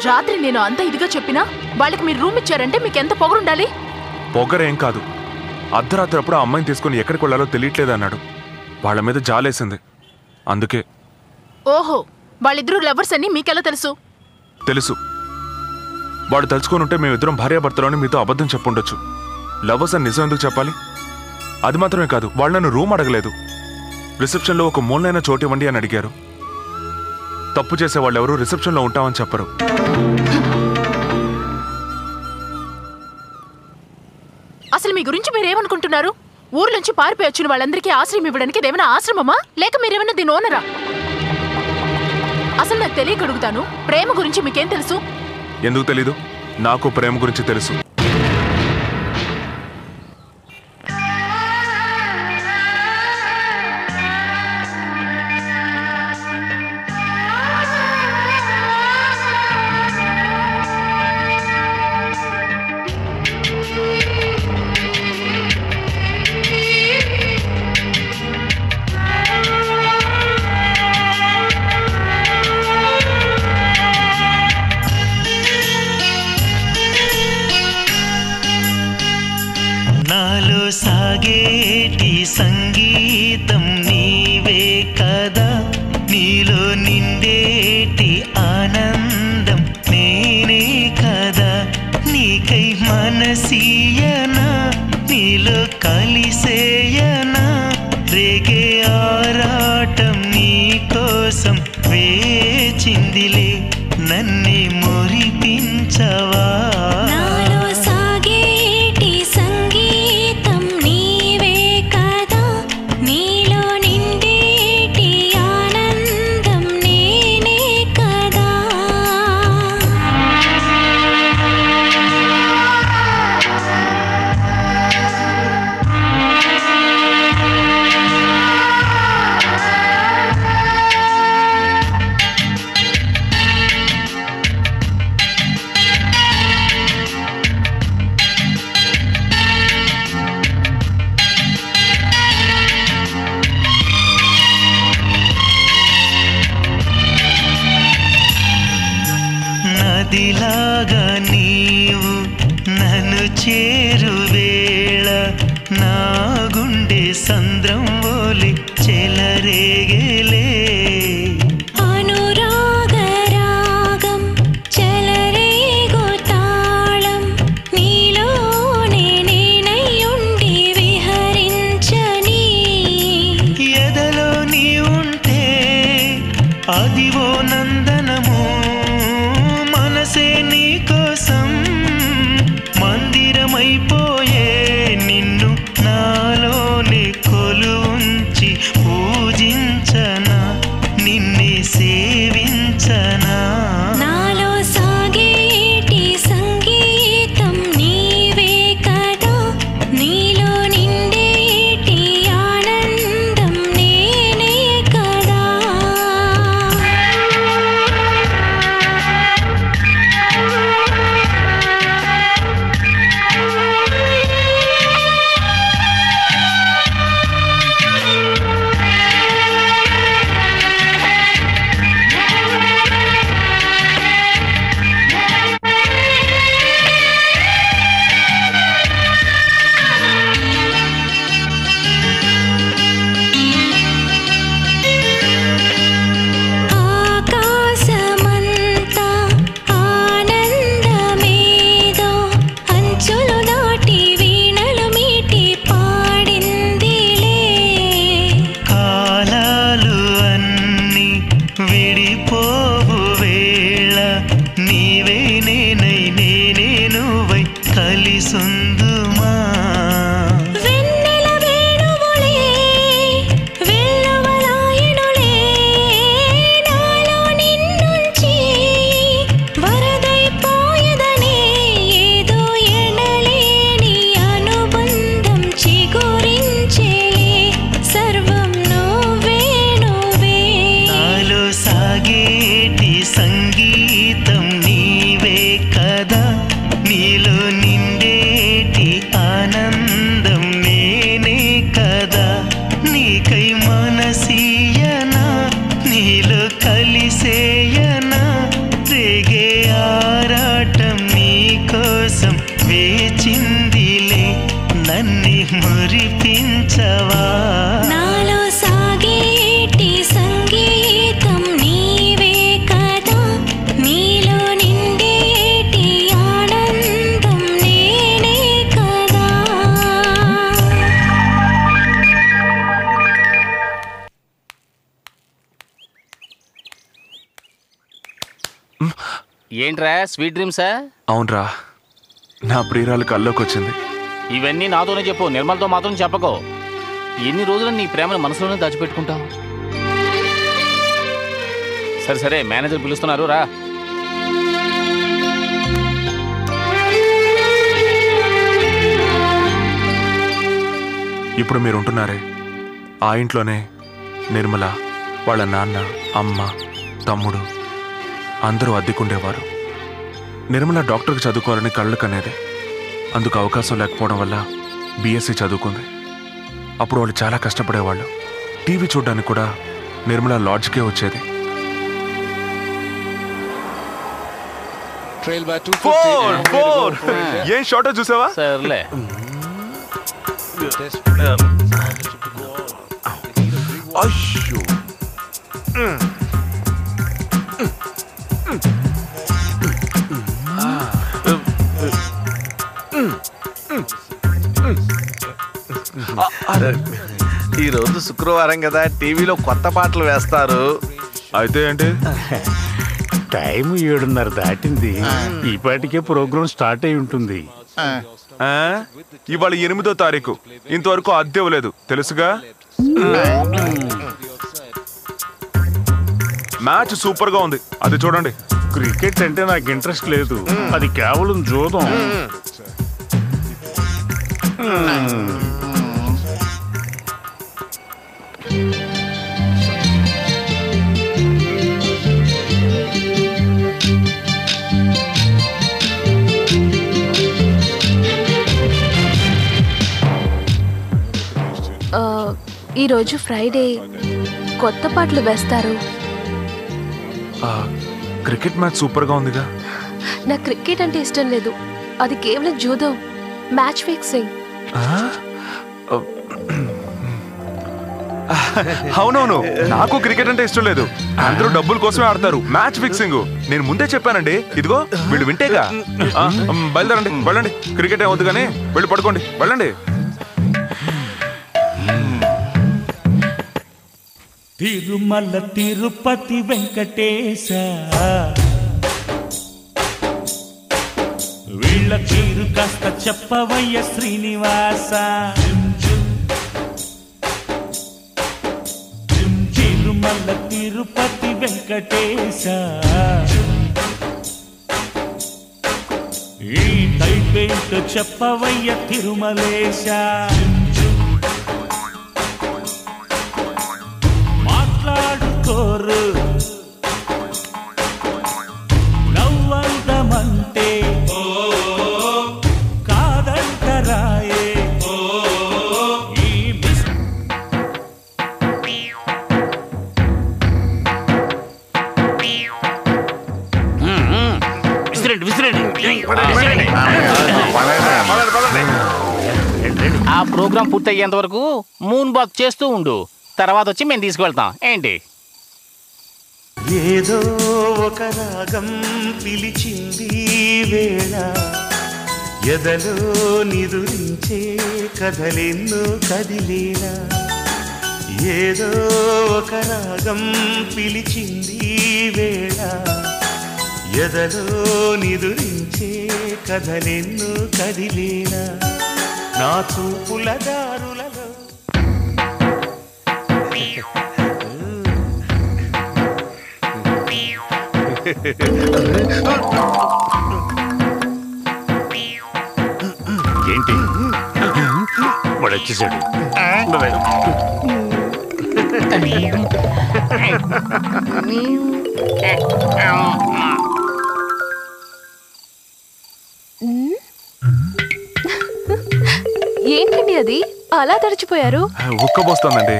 రాత్రి నేను అంత ఇదిగా చెప్పినా వాళ్ళకి మీరు రూమ్ ఇచ్చారంటే మీకు ఎంత పొగరుండాలి పొగరేం కాదు అర్ధరాత్రి అప్పుడు ఆ అమ్మాయిని తీసుకుని ఎక్కడికి వెళ్ళాలో తెలియట్లేదు అన్నాడు వాళ్ళ మీద జాలేసింది అందుకే ఓహో వాళ్ళిద్దరూ లవర్స్ అని మీకెలా తెలుసు తెలుసు వాడు తలుచుకొని ఉంటే మేమిద్దరం భార్యాభర్తలోని మీతో అబద్ధం చెప్పుండొచ్చు లవర్స్ అని నిజం ఎందుకు చెప్పాలి అది మాత్రమే కాదు వాళ్ళు నన్ను రూమ్ అడగలేదు రిసెప్షన్లో ఒక మూలనైన చోటు ఇవ్వండి అని అడిగారు తప్పు చేసే వాళ్ళు ఎవరు రిసెప్షన్లో ఉంటామని చెప్పరు అసలు మీ గురించి మీరేమనుకుంటున్నారు ఊర్లోంచి పారిపోయి వచ్చిన వాళ్ళందరికీ ఆశ్రయం ఇవ్వడానికి ఇదేమైనా ఆశ్రమమా లేక మీరేమైనా దీని ఓనరా అసలు నాకు తెలియక అడుగుతాను ప్రేమ గురించి మీకేం తెలుసు ఎందుకు తెలీదు నాకు ప్రేమ గురించి తెలుసు నాలో సాగేటి సంగీతం నీవే కదా నీలో నిండేటి ఆనందం నేనే కదా నీకై మనసీయనా నీలో కలిసేయనా రేగే ఆరాటం నీ కోసం వేచిందిలే నన్నే మురిపించవా నాలో సాగేటి సంగీతం నీవే కదా నీలో నిండేటి ఆనందం నేనే కదా నదిలాగా నీవు నన్ను చేరువేళ నా గుండె సంద్రం ఓలి చెలరేగేలే అనురాగ రాగం చెలరేగు తాళం నీలోనే నేనై ఉండి విహరించని ఎదలో నీ ఉంటే అదివో నందనము మనసే నీ కోసం మందిరమైపోయే నిన్ను నాలోనే కొలుంచి పూజించనా నిన్నే సేవించనా నాలో సాగేటి సంగీతం నీవే కదా నీలో నిండేటి ఆనందం నేనే కదా ఆకాశమంతా ఆనందమేదో అంచులు దాటి వీణలు మీటి పాడిందిలే కాలాలు అన్ని విడిపోవు వేళ నీవే నేనై నేనే నువ్వై కలిసుందుమా వెన్నెల వేణువులే వెల్లువలాయనులే నాలో నిన్నుంచి వరదైపోయదనే ఏదో ఎనలేని అనుబంధం చిగురించేలే సర్వం నువ్వే నువ్వే నాలో సాగేటి సంగీతం నీవే కదా నీలో నిండేటి ఆనందం నేనే కదా నీకై మనసీయనా నీలో కలిసేయనా రేగే ఆ మురిపించవా నాలో సాగేటి సంగీతం నీవే కదా నీలో నిండేటి ఆనందం నేనే కదా ఏంట్రా స్వీట్ డ్రీమ్సా అవునరా నా ప్రియురాలు కల్లోకి వచ్చింది ఇవన్నీ నాతోనే చెప్పు నిర్మల్తో మాత్రం చెప్పకో ఎన్ని రోజులు నీ ప్రేమను మనసులోనే దాచిపెట్టుకుంటావు సరే సరే మేనేజర్ పిలుస్తున్నారు రా ఇప్పుడు మీరు ఉంటున్నారే ఆ ఇంట్లోనే నిర్మల వాళ్ళ నాన్న అమ్మ తమ్ముడు అందరూ అద్దెకుండేవారు నిర్మల డాక్టర్కి చదువుకోవాలని కళ్ళు కనేది అందుకు అవకాశం లేకపోవడం వల్ల బీఎస్సీ చదువుకుంది అప్పుడు వాళ్ళు చాలా కష్టపడేవాళ్ళు టీవీ చూడడానికి కూడా నిర్మల లాడ్జ్కే వచ్చేది Trail by 250. and way to go, Fraser. ఏం షార్టో చూసావా సర్లే అయ్యో ఈ రోజు శుక్రవారం కదా టీవీలో కొత్త పాటలు వేస్తారు అయితే ఏంటి టైం ఏడున్నర దాటింది ఈ పాటికే ప్రోగ్రామ్ స్టార్ట్ అయి ఉంటుంది ఆ? ఇవాళ ఎనిమిదో తారీఖు ఇంతవరకు అద్దె ఇవ్వలేదు తెలుసుగా మ్యాచ్ సూపర్ గా ఉంది అది చూడండి క్రికెట్ అంటే నాకు ఇంట్రెస్ట్ లేదు అది కేవలం జూదం ఆ, ఈరోజు ఫ్రైడే కొత్త పాటలు వేస్తారు ఆ, క్రికెట్ మ్యాచ్ సూపర్ గా ఉందిగా నాకు క్రికెట్ అంటే ఇష్టం లేదు అది కేవలం జూదం మ్యాచ్ ఫిక్సింగ్ ఆ? అవునవును నాకు క్రికెట్ అంటే ఇష్టం లేదు అందరూ డబ్బుల కోసమే ఆడతారు మ్యాచ్ ఫిక్సింగ్ నేను ముందే చెప్పానండి ఇదిగో వీళ్ళు వింటేగా ఆ, మ్, బయలుదేరండి వెళ్ళండి క్రికెట్ ఏమొద్దు కానీ వెళ్ళి పడుకోండి వెళ్ళండి తిరుమల తిరుపతి వెంకటేశ వీళ్ళ తీరు కాస్త చెప్పవయ్య శ్రీనివాస తిరుమల తిరుపతి వెంకటేశ ఈ టైపేంటో చెప్పవయ్య తిరుమలేశ మాట్లాడుకోరు నవ్వందమంటే కాదంటరాయే ఈ మిస్ విసిరండి విసిరండి ఆ ప్రోగ్రాం పూర్తయ్యేంత వరకు మూన్ బాత్ చేస్తూ ఉండు తర్వాత వచ్చి మేము తీసుకువెళ్తాం ఏంటి ఏదో ఒక రాగం పిలిచింది వేళ ఎదలో నిదురించే కథలెన్నో కదిలేలా ఏదో ఒక రాగం పిలిచింది వేళ ఎదలో నిదురించే కథలెన్నో కదిలేలా నా చూపుల దారులలో ఏంటి వాడు వచ్చేసాడు ఏంటండి అది అలా తడిచిపోయారు ఉక్కబోస్తోందండి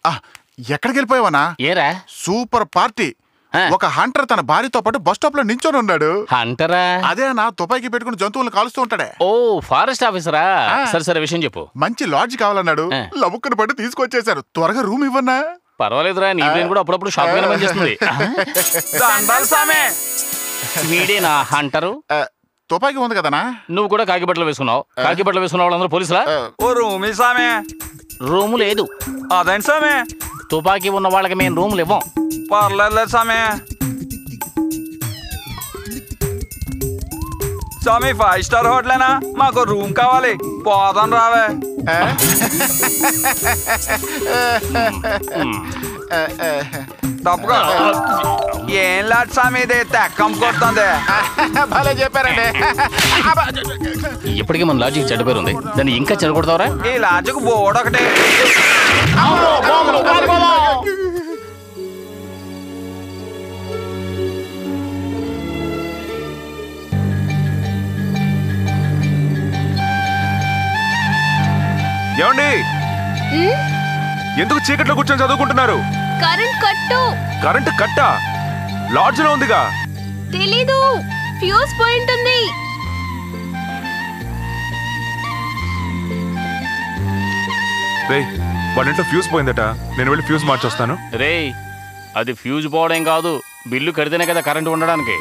ఆ, ఎక్కడికి వెళ్ళిపోయావనా ఏరా సూపర్ పార్టీ ఆ. ఒక హంటర్ తన భార్యతో పాటు బస్ స్టాప్ లో నించొని ఉన్నాడు హంటరా అదే అన్న తుపాకీ పెట్టుకుని జంతువులను కాలుస్తూ ఉంటాడే ఓ ఫారెస్ట్ ఆఫీసరా ఆ. సరే సరే విషయం చెప్పు మంచి లాడ్జ్ కావాలన్నాడు ఆ. లవుక్కుని పట్టి తీసుకొచ్చేశారు త్వరగా రూమ్ ఇవ్వన్నా పర్వాలేదురా నీ బ్రెయిన్ కూడా అప్పుడప్పుడు షాప్ గా పనిచేస్తుంది వీడేనా హంటరు ఆ, తుపాకీ ఉంది కదనా నువ్వు కూడా కాకి బట్టలు వేసుకున్నావు కాకి బట్టలు వేసుకున్న వాళ్ళందరూ పోలీసులా ఓ రూమ్ సామే రూము లేదు అదేంటి సామే తుపాకీ ఉన్న వాళ్ళకి మేము రూములు ఇవ్వం పర్లేదు సామే స్వామి ఫైవ్ స్టార్ హోటలేనా మాకు రూమ్ కావాలి పోదాం రావే తప్పుగా ఏం లాట్ స్వామి ఇది తెక్కం కొడుతుంది భలే చెప్పారండి ఇప్పటికీ మన లాజిక్ చెడ్డ పేరు ఉంది దాన్ని ఇంకా చెడగొడతావరా ఈ లాజకు బోర్డు ఒకటి ఏమండి ఎందుకు చీకట్లో కూర్చొని చదువుకుంటున్నారు కరెంట్ కట్టు కరెంటు కట్టా లాడ్జ్ లో ఉందిగా తెలీదు ఫ్యూజ్ పోయింటుంది రే వాళ్ళ ఇంట్లో ఫ్యూజ్ పోయిందట నేను వెళ్ళి ఫ్యూజ్ మార్చొస్తాను రేయ్ అది ఫ్యూజ్ పోవడం కాదు బిల్లు కడితేనే కదా కరెంటు ఉండడానికి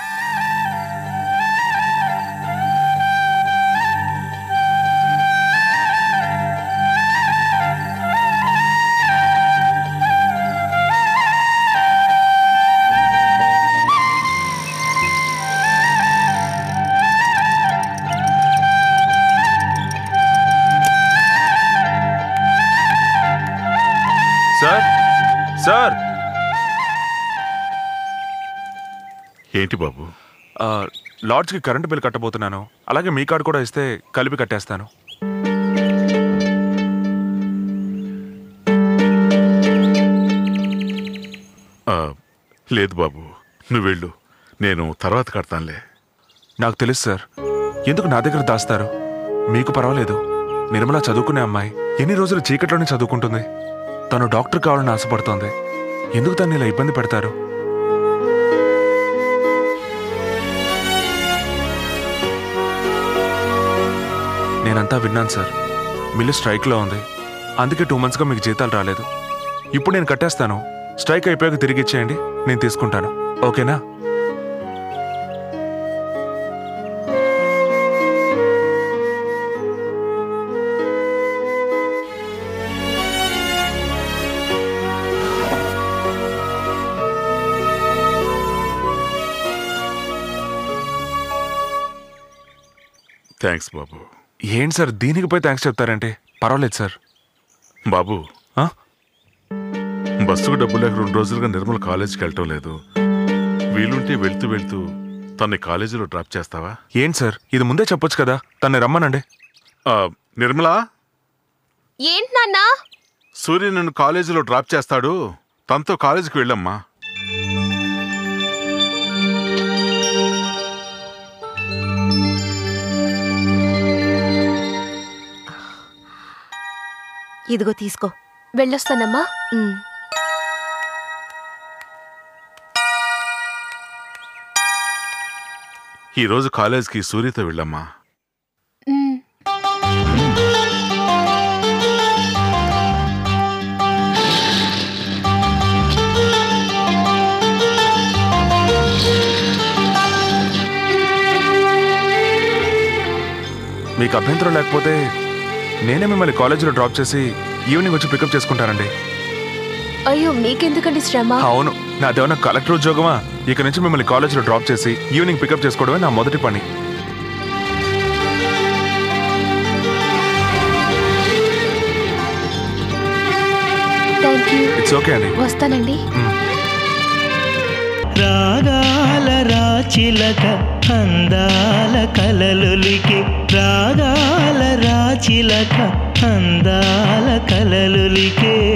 సార్ సార్ ఏంటి బాబు ఆ, లాడ్జ్కి కరెంటు బిల్ కట్టబోతున్నాను అలాగే మీ కార్డు కూడా ఇస్తే కలిపి కట్టేస్తాను ఆ, లేదు బాబు నువ్వు వెళ్ళు నేను తర్వాత కడతానులే నాకు తెలుసు సార్ ఎందుకు నా దగ్గర దాస్తారు మీకు పర్వాలేదు నిర్మల చదువుకునే అమ్మాయి ఎన్ని రోజులు చీకట్లోనే చదువుకుంటుంది తను డాక్టర్ కావాలని ఆశపడుతోంది ఎందుకు తను ఇలా ఇబ్బంది పెడతారు నేనంతా విన్నాను సార్ మిల్లు స్ట్రైక్లో ఉంది అందుకే టూ మంత్స్గా మీకు జీతాలు రాలేదు ఇప్పుడు నేను కట్టేస్తాను స్ట్రైక్ అయిపోయాక తిరిగి ఇచ్చేయండి నేను తీసుకుంటాను ఓకేనా థ్యాంక్స్ బాబు ఏంటి సార్ దీనికి పోయి థ్యాంక్స్ చెప్తారంటే పర్వాలేదు సార్ బాబు ఆ? బస్సుకు డబ్బు లేక రెండు రోజులుగా నిర్మల కాలేజీకి వెళ్ళటం లేదు వీలుంటే వెళ్తూ వెళ్తూ తన్ని కాలేజీలో డ్రాప్ చేస్తావా ఏంటి సార్ ఇది ముందే చెప్పొచ్చు కదా తన్ని రమ్మనండి ఆ, నిర్మల ఏంటి నాన్న సూర్య నన్ను కాలేజీలో డ్రాప్ చేస్తాడు తనతో కాలేజీకి వెళ్ళమ్మా ఇదిగో తీసుకో వెళ్ళొస్తానమ్మా ఉమ్. ఈ రోజు కాలేజీకి సూర్యతో వెళ్ళమ్మా ఉమ్. మీకు అభ్యంతరం లేకపోతే నేనే మిమ్మల్ని కాలేజీలో డ్రాప్ చేసి ఈవినింగ్ వచ్చి పికప్ చేసుకుంటానండి అయ్యో మీకెందుకండి శ్రమ అవును నాదేమన్నా కలెక్టర్ ఉద్యోగమా ఇక నుంచి మిమ్మల్ని కాలేజీలో డ్రాప్ చేసి ఈవినింగ్ పికప్ చేసుకోవడమే నా మొదటి పని థ్యాంక్ యూ ఇట్స్ ఓకే అండి వస్తానండి రాగాల రాచిలక అందాల కలలులికి రాగాల రాచిలక అందాల కలలులికే